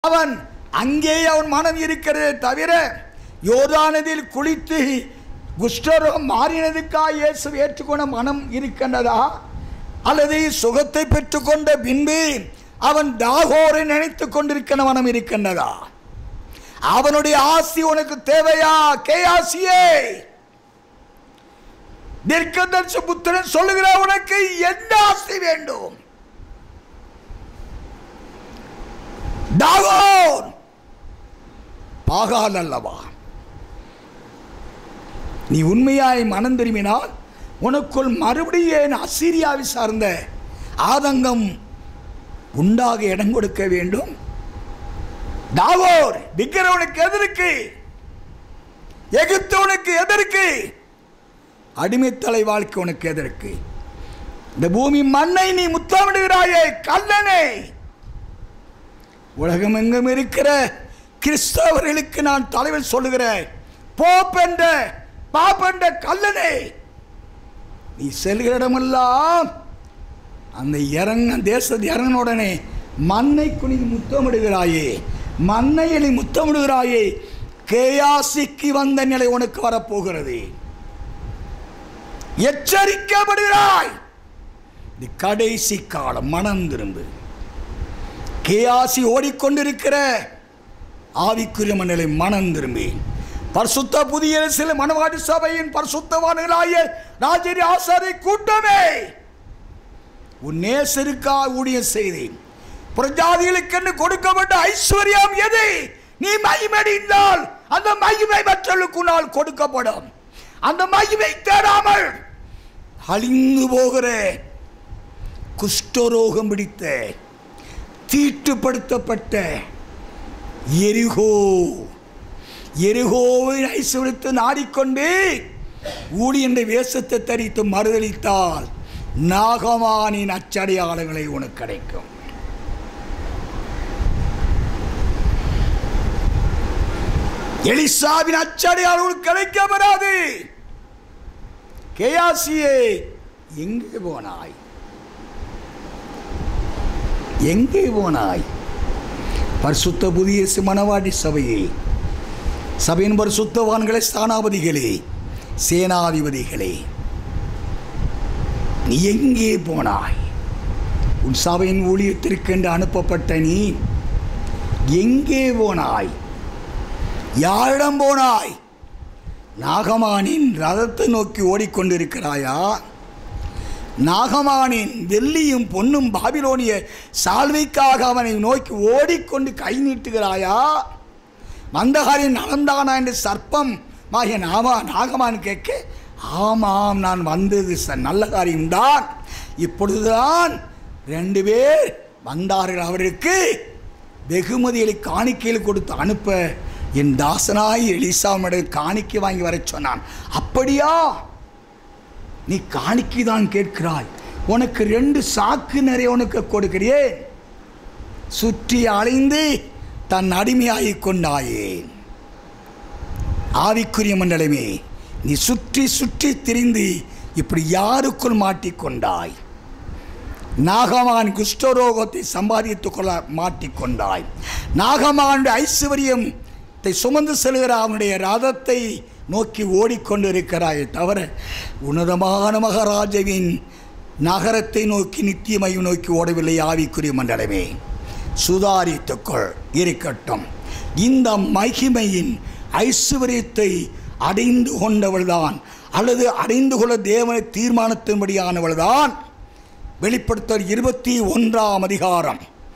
அவன் அங்கே அவன் மனம் இருக்கிறதே தவிர யோர்தானதில் குளித்து குஷ்டரோகம் மாறினதுக்காக இயேசு ஏற்றுக்கொண்ட மனம் இருக்கின்றதா அல்லது சுகத்தை பெற்றுக்கொண்ட பின்பு அவன் தாகோரை நினைத்து கொண்டிருக்கிற மனம் இருக்கின்றதா அவனுடைய ஆசி உனக்கு தேவையா கேயாசியே தீர்க்கதர்ச புத்திரன் சொல்லுகிற உனக்கு என்ன ஆசி வேண்டும் தாகோன் பாகால் அல்லவா நீ உண்மையாய் மனம் திரும்பினால் உனக்குள் மறுபடியும் ஏன் அசீரியாவை சார்ந்த ஆதங்கம் உண்டாக இடம் கொடுக்க வேண்டும் தாகோர் விக்கிரவனுக்கு எதற்கு எகிப்து உனக்கு எதற்கு அடிமைத்தலை வாழ்க்கை உனக்கு எதற்கு இந்த பூமி மண்ணை நீ முத்தமிடுகிறாயே கல்லனை உலகமெங்கும் இருக்கிற கிறிஸ்தவர்களுக்கு நான் தலைவர் சொல்லுகிறேன் போப் என்ற பாப் என்ற கல்லனை நீ செல்கிற இடமெல்லாம் அந்த இறங்க தேசத்து இறங்கின உடனே மண்ணை குனிந்து முத்தமிடுகிறாயே மண்ணையை நீ முத்தமிடுகிறாயே கேயாசிக்கு வந்த நிலை உனக்கு வரப்போகிறது எச்சரிக்கப்படுகிறாய் இது கடைசி காலம் மனம் திரும்பு கேயாசி ஓடிக்கொண்டிருக்கிற ஆவிக்குரிய மண்டலை மனம் திரும்பி பரிசுத்த புதிய சில மனவாடி சபையின் பரிசுத்தவான்களாய ராஜரி ஆசாரி கூட்டமே உன் நேசருக்கா ஊழியம் செய்தேன் பிரஜாதிகளுக்கென்று கொடுக்கப்பட்ட ஐஸ்வர்யம் எது நீ மகிமடைந்தால் அந்த மகிமை மற்றவர்களுக்கு உன்னால் கொடுக்கப்படும் அந்த மகிமை தேடாமல் அழிந்து போகிற குஷ்டரோகம் பிடித்த தீட்டுப்படுத்தப்பட்ட எரிகோ எரிகோவை ஐஸ்வரித்து நாடிக்கொண்டு ஊழியன்ற வேஷத்தை தரித்து மறுதளித்தால் நாகமானின் அச்சடையாளங்களை உனக்கு கிடைக்கும் எலிசாவின் அச்சடையாளர்கள் கிடைக்கப்படாது கேயாசியே எங்கே போனாய் எங்கே போனாய் பரிசுத்த புதிய மணவாடி சபையே சபையின் பரிசுத்தவான்களே ஸ்தானாபதிகளே சேனாதிபதிகளே நீ எங்கே போனாய் உன் சபையின் ஊழியத்திற்கென்று அனுப்பப்பட்ட நீ எங்கே போனாய் யாரிடம் போனாய் நாகமானின் ரதத்தை நோக்கி ஓடிக்கொண்டிருக்கிறாயா நாகமானின் வெள்ளியும் பொன்னும் பாபிலோனிய சால்வைக்காக அவனை நோக்கி ஓடிக்கொண்டு கை நீட்டுகிறாயா மந்தகாரின் நலந்தானா என்று சர்ப்பம் ஆகிய நாமா நாகமான் கேட்க ஆமாம் நான் வந்தது ச- நல்ல காரியம்தான் இப்பொழுதுதான் ரெண்டு பேர் வந்தார்கள் அவருக்கு வெகுமதிகளை காணிக்கையில் கொடுத்து அனுப்ப என் தாசனாய் எலிசாமிடம் காணிக்கை வாங்கி வரச் சொன்னான் அப்படியா நீ காணிக்கை தான் கேட்கிறாய் உனக்கு ரெண்டு சாக்கு நிறைய உனக்கு கொடுக்கிறேன் சுற்றி அலைந்து தன் அடிமையாகிக் கொண்டாயே ஆவிக்குரிய மண்டலமே நீ சுற்றி சுற்றி திரிந்து இப்படி யாருக்குள் மாட்டிக்கொண்டாய் நாகமான் குஷ்டரோகத்தை சம்பாதித்துக் கொள்ள மாட்டிக்கொண்டாய் நாகமான் ஐஸ்வர்யத்தை சுமந்து செல்கிற அவனுடைய ரதத்தை நோக்கி ஓடிக்கொண்டிருக்கிறாயே தவிர உன்னதமான மகாராஜவின் நகரத்தை நோக்கி நித்தியமையும் நோக்கி ஓடவில்லை ஆவிக்குரிய மண்டலமே சுதாரித்துக்கொள் இருக்கட்டும் இந்த மகிமையின் ஐஸ்வர்யத்தை அடைந்து கொண்டவள்தான் அல்லது அடைந்து கொள்ள தேவனை தீர்மானத்தின்படியானவள்தான் வெளிப்படுத்தல் இருபத்தி ஒன்றாம் அதிகாரம்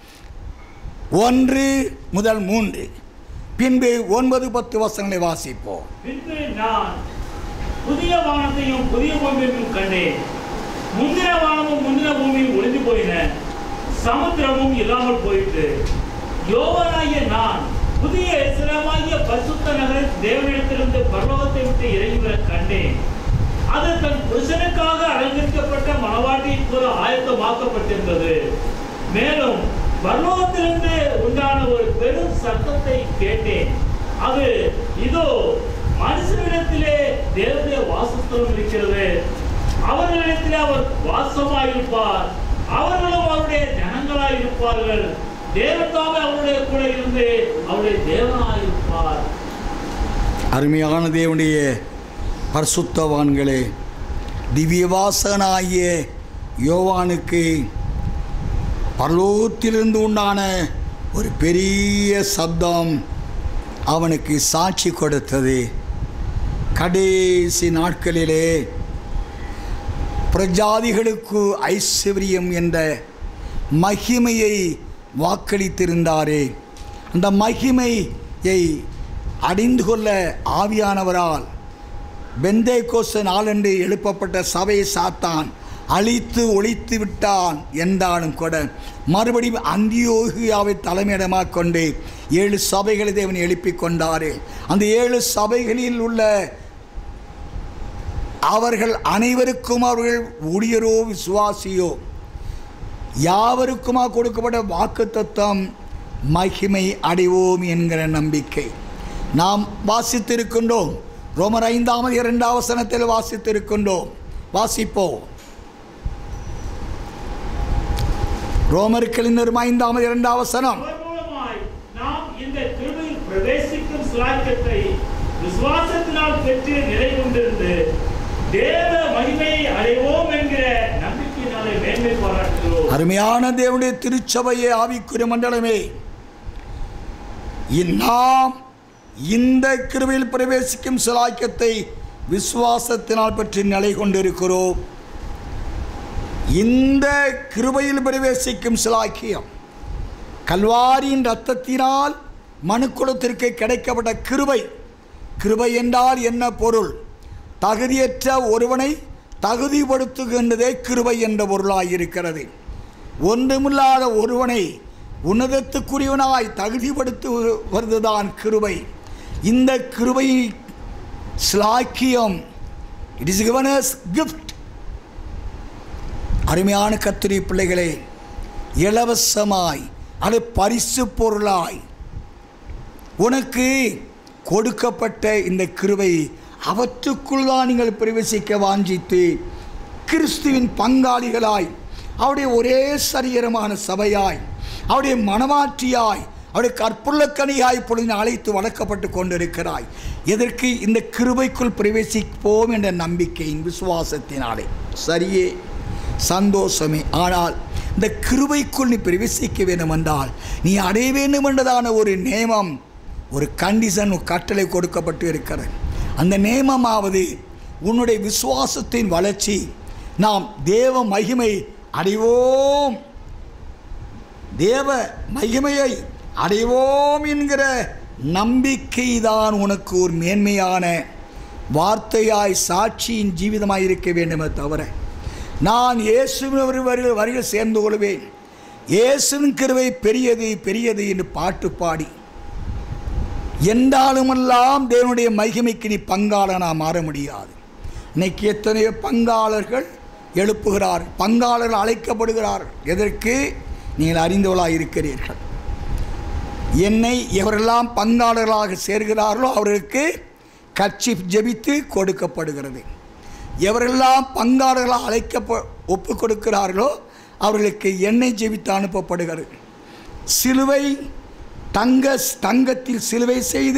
ஒன்று முதல் மூன்று பின்பு ஒன்பது பத்து வசனங்களை வாசிப்போம் பின்பு நான் புதிய வானத்தையும் புதிய பூமியையும் கண்டேன் முந்தின வானமும் முந்தின பூமியும் ஒளிந்து போயின சமுத்திரமும் இல்லாமல் போயிற்று யோவனாகிய நான் புதிய இஸ்லாமாகிய பரிசுத்த நகரின் தேவனிடத்திலிருந்து பரலோகத்தை விட்டு இறங்கி வர கண்டேன் அது தன் புருஷனுக்காக அலங்கரிக்கப்பட்ட மணவாட்டியின் போல ஆயத்தமாக்கப்பட்டிருந்தது மேலும் பரலோகத்திலிருந்து உண்டான ஒரு பெரும் சத்தத்தை கேட்டேன் அது இதோ மனுஷனிடத்திலே தேவனுடைய வாசஸ்தலம் இருக்கிறது அவர்களிடத்திலே அவர் வாசமாயிருப்பார் அவர்களும் அவருடைய ஜனங்களாயிருப்பார்கள் தேவத்தாமே அவருடைய கூட இருந்து அவருடைய தேவனாயிருப்பார் அருமையான தேவனுடைய பரிசுத்தவான்களே திவ்யவாசகனாகிய யோவானுக்கு பரலோகத்திலிருந்து உண்டான ஒரு பெரிய சப்தம் அவனுக்கு சாட்சி கொடுத்தது கடைசி நாட்களிலே பிரஜாதிகளுக்கு ஐஸ்வர்யம் என்ற மகிமையை வாக்களித்திருந்தாரே அந்த மகிமையை அடைந்து கொள்ள ஆவியானவரால் பெந்தே கோச நாளன்று எழுப்பப்பட்ட சபையை சாத்தான் அழித்து ஒழித்து விட்டான் என்றாலும் கூட மறுபடியும் அந்தியோகியாவை தலைமையிடமாக கொண்டு ஏழு சபைகளை தேவன் எழுப்பிக் கொண்டாரே அந்த ஏழு சபைகளில் உள்ள அவர்கள் அனைவருக்கும் அவர்கள் ஊழியரோ விசுவாசியோ யாவருக்குமா கொடுக்கப்பட்ட வாக்குத்தத்தம் மகிமை அடைவோம் என்கிற நம்பிக்கை நாம் வாசித்திருக்கின்றோம் ரோமர் ஐந்தாவது இரண்டாம் வசனத்தில் வாசித்திருக்கின்றோம் வாசிப்போம் ரோமர்கள் இன்னொரு ஐந்தாவது இரண்டாம் வசனம் அவர் மூலமாய் நாம் இந்த கிருபையில் பிரவேசிக்கும் சிலாக்கியத்தை விசுவாசத்தினால் பெற்று நிலை கொண்டிருந்து தேவ மகிமையை அடைவோம் என்கிற நம்பிக்கையினாலே மேன்மை பாராட்டுகிறோம் அருமையான தேவனுடைய திருச்சபையே ஆவிக்குரிய மண்டலமே இந் நாம் இந்த கிருபையில் பிரவேசிக்கும் சிலாக்கியத்தை விசுவாசத்தினால் பற்றி நிலை கொண்டிருக்கிறோம் இந்த கிருபையில் பிரவேசிக்கும் சிலாக்கியம் கல்வாரியின் இரத்தத்தினால் மனுக்குலத்திற்கு கிடைக்கப்பட்ட கிருபை கிருபை என்றால் என்ன பொருள் தகுதியற்ற ஒருவனை தகுதிப்படுத்துகின்றதே கிருபை என்ற பொருளாய் இருக்கிறது ஒன்றுமில்லாத ஒருவனை உன்னதத்துக்குரியவனாய் தகுதிப்படுத்துவதுதான் கிருபை இந்த கிருபை ஸ்லாக்கியம் it is given as gift அருமையான கத்திரி பிள்ளைகளே இலவசமாய் அது பரிசு பொருளாய் உனக்கு கொடுக்கப்பட்ட இந்த கிருபை அவற்றுக்குள் தான் நீங்கள் பிரவேசிக்க வாஞ்சித்து கிறிஸ்துவின் பங்காளிகளாய் அவருடைய ஒரே சரீரமான சபையாய் அவருடைய மனமாற்றியாய் அவருடைய கற்புள்ளக்கனியாய் பொழுது அழைத்து வளர்க்கப்பட்டு கொண்டிருக்கிறாய் எதற்கு இந்த கிருபைக்குள் பிரவேசிப்போம் என்ற நம்பிக்கையின் விசுவாசத்தினாலே சரியே சந்தோஷமே ஆனால் இந்த கிருபைக்குள் நீ பிரவேசிக்க வேண்டும் என்றால் நீ அடைய வேண்டும் என்றதான ஒரு நியமம் ஒரு கண்டிஷன் ஒரு கட்டளை கொடுக்கப்பட்டு இருக்கிறது அந்த நியமமாவது உன்னுடைய விசுவாசத்தின் வளர்ச்சி நாம் தேவ மகிமை அடைவோம் தேவ மகிமையை அடைவோம் என்கிற நம்பிக்கைதான் உனக்கு ஒரு மேன்மையான வார்த்தையாய் சாட்சியின் ஜீவிதமாய் இருக்க வேண்டுமே தவிர நான் இயேசுவின் ஒரு வரிகள் வரிகள் சேர்ந்து கொள்வேன் இயேசுவின் கிருவை பெரியது பெரியது என்று பாட்டு பாடி என்றாலுமெல்லாம் தேவனுடைய மகிமைக்கு நீ பங்காளனா மாற முடியாது இன்னைக்கு எத்தனையோ பங்காளர்கள் எழுப்புகிறார் பங்காளர்கள் அழைக்கப்படுகிறார் எதற்கு நீங்கள் அறிந்தவர்களாக இருக்கிறீர்கள் என்னை எவரெல்லாம் பங்காளர்களாக சேர்கிறார்களோ அவர்களுக்கு கட்சி ஜெபித்து கொடுக்கப்படுகிறது எவரெல்லாம் பங்காளர்களாக அழைக்க ஒப்பு கொடுக்கிறார்களோ அவர்களுக்கு எண்ணெய் ஜெபித்து அனுப்பப்படுகிறது சிலுவை தங்க தங்கத்தில் சிலுவை செய்து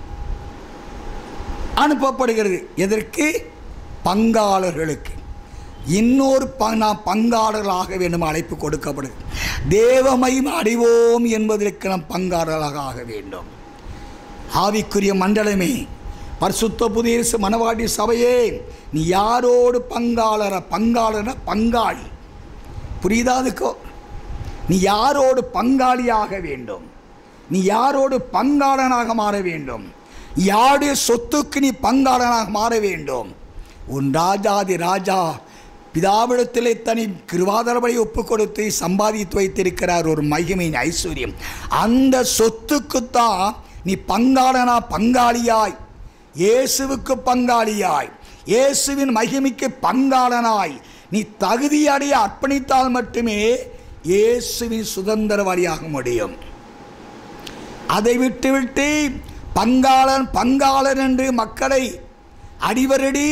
அனுப்பப்படுகிறது எதற்கு பங்காளர்களுக்கு இன்னொரு ப நாம் பங்காளர்களாக வேண்டும் அழைப்பு கொடுக்கப்படுது தேவமையும் அடைவோம் என்பதற்கு நாம் பங்காளர்களாக ஆக வேண்டும் ஆவிக்குரிய மண்டலமே பரிசுத்த புதிய மனவாடி சபையே நீ யாரோடு பங்காளர பங்காளர பங்காளி புரியுதா அதுக்கோ நீ யாரோடு பங்காளியாக வேண்டும் நீ யாரோடு பங்காளனாக மாற வேண்டும் யாருடைய சொத்துக்கு நீ பங்காளனாக மாற வேண்டும் உன் ராஜாதி ராஜா பிதாவிடத்திலே தனி கிருவாதரபடி ஒப்பு கொடுத்து சம்பாதித்து வைத்திருக்கிறார் ஒரு மகிமையின் ஐஸ்வர்யம் அந்த சொத்துக்குத்தான் நீ பங்காளனா பங்காளியாய் இயேசுவுக்கு பங்காளியாய் இயேசுவின் மகிமைக்கு பங்காளனாய் நீ தகுதியடைய அர்ப்பணித்தால் மட்டுமே இயேசுவின் சுதந்திரவாளியாக முடியும் அதை விட்டுவிட்டு பங்காளன் பங்காளன் என்று மக்களை அடிவரடி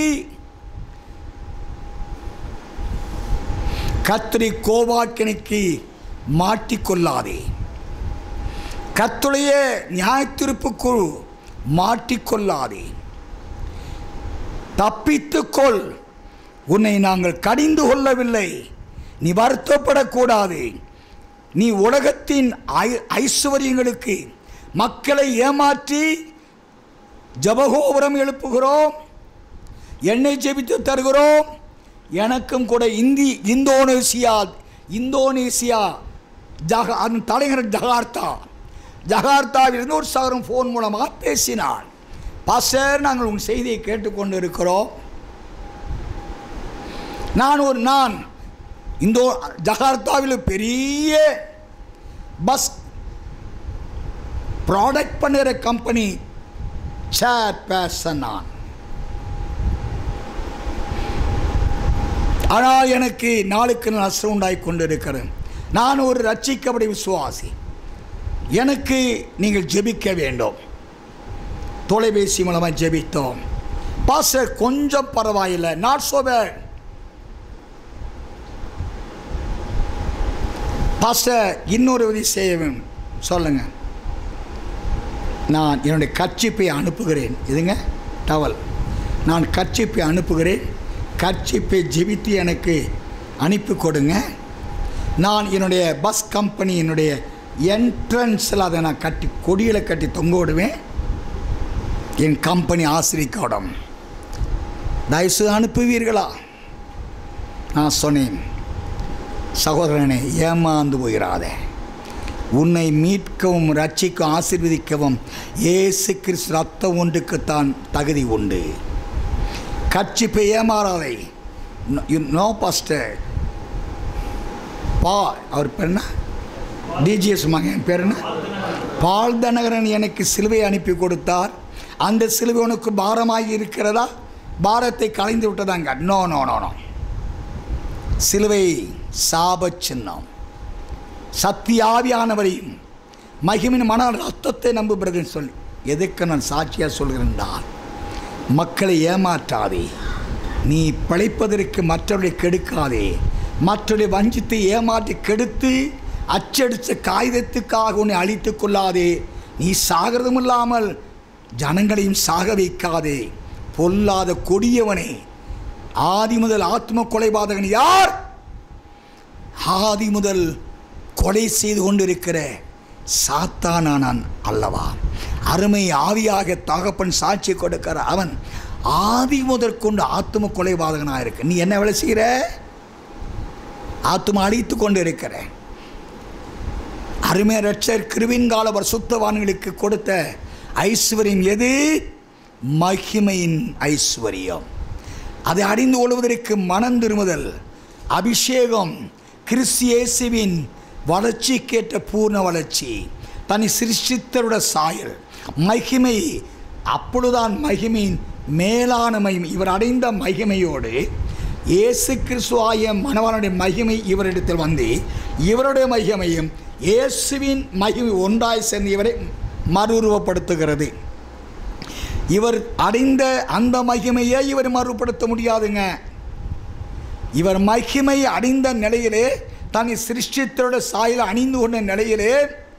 கத்திரி கோவாக்கினைக்கு மாட்டிக்கொள்ளாதே கத்துடைய நியாயத்திருப்புக்குள் மாட்டிக்கொள்ளாதே தப்பித்துக்கொள் உன்னை நாங்கள் கடிந்து கொள்ளவில்லை நீ வருத்தப்படக்கூடாது நீ உலகத்தின் ஐ ஐஸ்வர்யங்களுக்கு மக்களை ஏமாற்றி ஜபகோபுரம் எழுப்புகிறோம் எண்ணெய் ஜெபித்து தருகிறோம் எனக்கும் கூட இந்தி இந்தோனேசியா இந்தோனேசியா ஜக அதன் தலைநகர் ஜகார்த்தா ஜகார்த்தாவிலிருந்து ஒரு சகரம் ஃபோன் மூலமாக பேசினான் பாஸ்டர் நாங்கள் உன் செய்தியை கேட்டுக்கொண்டு இருக்கிறோம் நான் ஒரு நான் இந்தோ ஜகார்த்தாவில் பெரிய பஸ் ப்ராடக்ட் பண்ணுகிற கம்பெனி சேர் பேர்சன் நான் ஆனால் எனக்கு நாளுக்கு நாள் நஷ்டம் உண்டாகி கொண்டிருக்கிறேன் நான் ஒரு ரட்சிக்கப்படி விசுவாசி எனக்கு நீங்கள் ஜெபிக்க வேண்டும் தொலைபேசி மூலமாக ஜெபித்தோம் பாஸ்டர் கொஞ்சம் பரவாயில்லை நாட் so bad பாஸ்டர் இன்னொரு உதவி செய்ய சொல்லுங்க நான் என்னுடைய கட்சிப்பை அனுப்புகிறேன் இதுங்க டவல் நான் கட்சிப்பை அனுப்புகிறேன் கட்சிப்பை ஜெபித்து எனக்கு அனுப்பி கொடுங்க நான் என்னுடைய பஸ் கம்பெனி என்னுடைய என்ட்ரன்ஸில் அதை நான் கட்டி கொடியில் கட்டி தொங்க விடுவேன் என் கம்பெனி ஆசிரிக்கோடம் தயவுசெய்து அனுப்புவீர்களா நான் சொன்னேன் சகோதரனே ஏமாந்து போயிடாதே உன்னை மீட்கவும் ரட்சிக்கவும் ஆசீர்வதிக்கவும் இயேசு கிறிஸ்து ரத்தம் ஒன்றுக்குத்தான் தகுதி உண்டு கட்சிப்பை ஏமாறாதே நோ பாஸ்டர் பா அவர் பேர் என்ன டிஜிஎஸ் மகன் பேர் என்ன பால் தனகரன் எனக்கு சிலுவை அனுப்பி கொடுத்தார் அந்த சிலுவை உனக்கு பாரமாகி இருக்கிறதா பாரத்தை கலைந்து விட்டதாங்க நோ நோ நோ நோ சிலுவை சாப சின்னம் சத்தியாவியானவரையும் மகிமின் மன ரத்தத்தை நம்புகிறதுன்னு சொல்லி எதுக்கு நான் சாட்சியாக சொல்கிறேன்டால் மக்களை ஏமாற்றாதே நீ பிழைப்பதற்கு மற்றவர்களை கெடுக்காதே மற்றவர்களை வஞ்சித்து ஏமாற்றி கெடுத்து அச்சடித்த காகிதத்துக்காக உன்னை அழித்து கொள்ளாதே நீ சாகிறதும் இல்லாமல் ஜனங்களையும் சாக வைக்காதே பொல்லாத கொடியவனே ஆதி முதல் ஆத்ம கொலைபாதகன் யார் ஆதி முதல் கொலை செய்து கொண்டிருக்கிற சாத்தானானான் அல்லவா அருமை ஆவியாக தகப்பன் சாட்சி கொடுக்கிற அவன் ஆதி முதற் கொண்டு ஆத்ம கொலைபாதகனாக இருக்கு நீ என்ன வேலை செய்கிற ஆத்மா அழித்து கொண்டு இருக்கிற அருமை ரட்சர் கிருவின்கால சுத்தவான்களுக்கு கொடுத்த ஐஸ்வர்யம் எது மகிமையின் ஐஸ்வர்யம் அதை அறிந்து கொள்வதற்கு மனம் திருமுதல் அபிஷேகம் கிறிஸ்தியேசுவின் வளர்ச்சிக்கேற்ற பூர்ண வளர்ச்சி தனி சிருஷ்டித்தருட சாயல் மகிமை அப்பொழுதுதான் மகிமையின் மேலான மகிமை இவர் அடைந்த மகிமையோடு இயேசு கிறிஸ்துவாய மணவாளனுடைய மகிமை இவரிடத்தில் வந்து இவருடைய மகிமையும் இயேசுவின் மகிமை ஒன்றாய் சேர்ந்து இவரை மறுரூபப்படுத்துகிறது இவர் அடைந்த அந்த மகிமையை இவர் மறுபடுத்த முடியாதுங்க இவர் மகிமை அடைந்த நிலையிலே தன்னை சிருஷ்டித்தரோட சாயல் அணிந்து கொண்ட நிலையிலே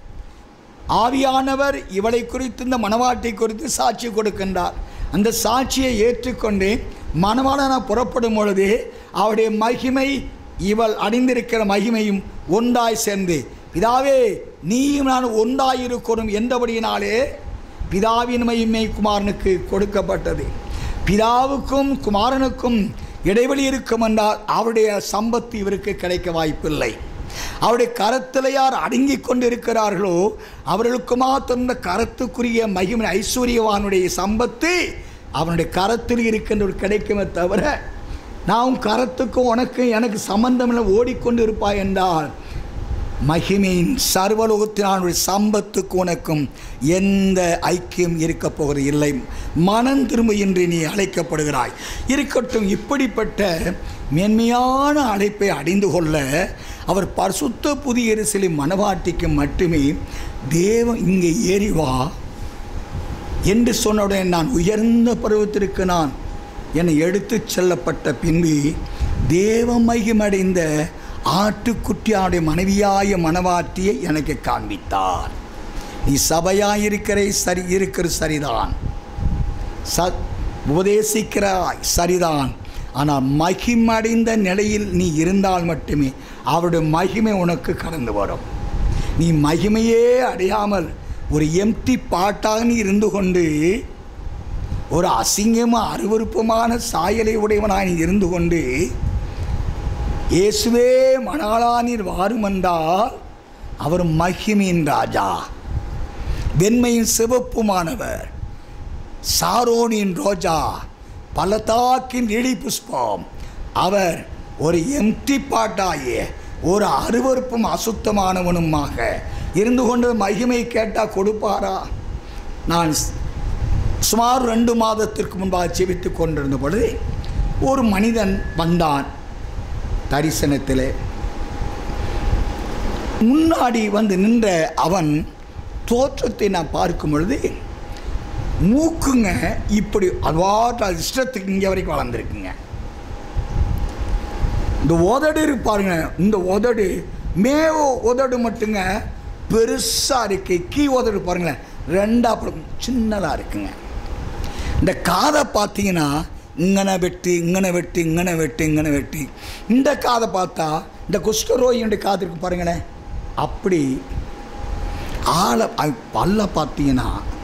ஆவியானவர் இவளை குறித்து இந்த மணவாட்டை குறித்து சாட்சி கொடுக்கின்றார் அந்த சாட்சியை ஏற்றுக்கொண்டு மணவாளன புறப்படும் பொழுது அவருடைய மகிமை இவள் அணிந்திருக்கிற மகிமையும் ஒன்றாய் சேர்ந்து பிதாவே நீயும் நான் ஒன்றாயிருக்கணும் என்றபடியினாலே பிதாவின் மகிமை குமாரனுக்கு கொடுக்கப்பட்டது பிதாவுக்கும் குமாரனுக்கும் இடைவெளி இருக்கும் என்றால் அவருடைய சம்பத்து இவருக்கு கிடைக்க வாய்ப்பில்லை அவருடைய கரத்தில் யார் அடங்கி கொண்டிருக்கிறார்களோ அவர்களுக்கு மாத்திரம் இந்த கரத்துக்குரிய மகிமை ஐஸ்வர்யவானுடைய சம்பத்து அவனுடைய கரத்தில் இருக்கின்ற கிடைக்குமே தவிர நான் கரத்துக்கும் உனக்கு எனக்கு சம்பந்தமில்லை ஓடிக்கொண்டு இருப்பாய் என்றால் மகிமையின் சர்வலோகத்தினானுடைய சம்பத்துக்கு உனக்கும் எந்த ஐக்கியம் இருக்க போகிறது இல்லை மனம் திரும்ப இன்றி நீ அழைக்கப்படுகிறாய் இருக்கட்டும் இப்படிப்பட்ட மேன்மையான அழைப்பை அடைந்து கொள்ள அவர் பரிசுத்த புதிய எரிசலை மனவாட்டிக்கு மட்டுமே தேவ இங்கே ஏறி வா என்று சொன்னவுடனே நான் உயர்ந்த பருவத்திற்கு நான் என்னை எடுத்துச் செல்லப்பட்ட பின்பு தேவ மகிமடைந்த ஆட்டுக்குட்டியாருடைய மனைவியாய மனவாட்டியை எனக்கு காண்பித்தார் நீ சபையாக இருக்கிற சரி இருக்கிற சரிதான் ச உபதேசிக்கிறாய் சரிதான் ஆனால் மகிமடைந்த நிலையில் நீ இருந்தால் மட்டுமே அவருடைய மகிமை உனக்கு கடந்து வரும் நீ மகிமையே அடையாமல் ஒரு எம்டி பாட்டாக நீ இருந்து கொண்டு ஒரு அசிங்கமாக அருவருப்பமான சாயலை உடையவனாக நீ இருந்து கொண்டு இயேசுவே மணாளா நீர் வாரும் என்றால் அவர் மகிமையின் ராஜா வெண்மையின் சிவப்புமானவர் சாரோனின் ரோஜா பலதாக்கின் இடி புஷ்பம் அவர் ஒரு எம்டி பாட்டாகிய ஒரு அருவருப்பும் அசுத்தமானவனுமாக இருந்து கொண்டு மகிமை கேட்டால் கொடுப்பாரா நான் ஸ்- சுமார் ரெண்டு மாதத்திற்கு முன்பாக செபித்து கொண்டிருந்த பொழுது ஒரு மனிதன் வந்தான் தரிசனத்திலே முன்னாடி வந்து நின்ற அவன் தோற்றத்தை நான் பார்க்கும் பொழுது மூக்குங்க இப்படி அவாட்ட இஷ்டத்துக்கு இங்கே வரைக்கும் வளர்ந்துருக்குங்க இந்த உதடு இருப்பாருங்க இந்த உதடு மேவோ உதடு மட்டுங்க பெருசாக இருக்கு கீ உதடு பாருங்களேன் ரெண்டா அப்புறம் சின்னதாக இருக்குங்க இந்த காதை பார்த்தீங்கன்னா இங்கன வெட்டு இங்கன வெட்டு இங்கன வெட்டு இங்கன வெட்டு இந்த காதை பார்த்தா இந்த குஷ்டரோகியுடைய காது இருக்கு பாருங்களேன் அப்படி ஆளை அது பல்ல பார்த்தீங்கன்னா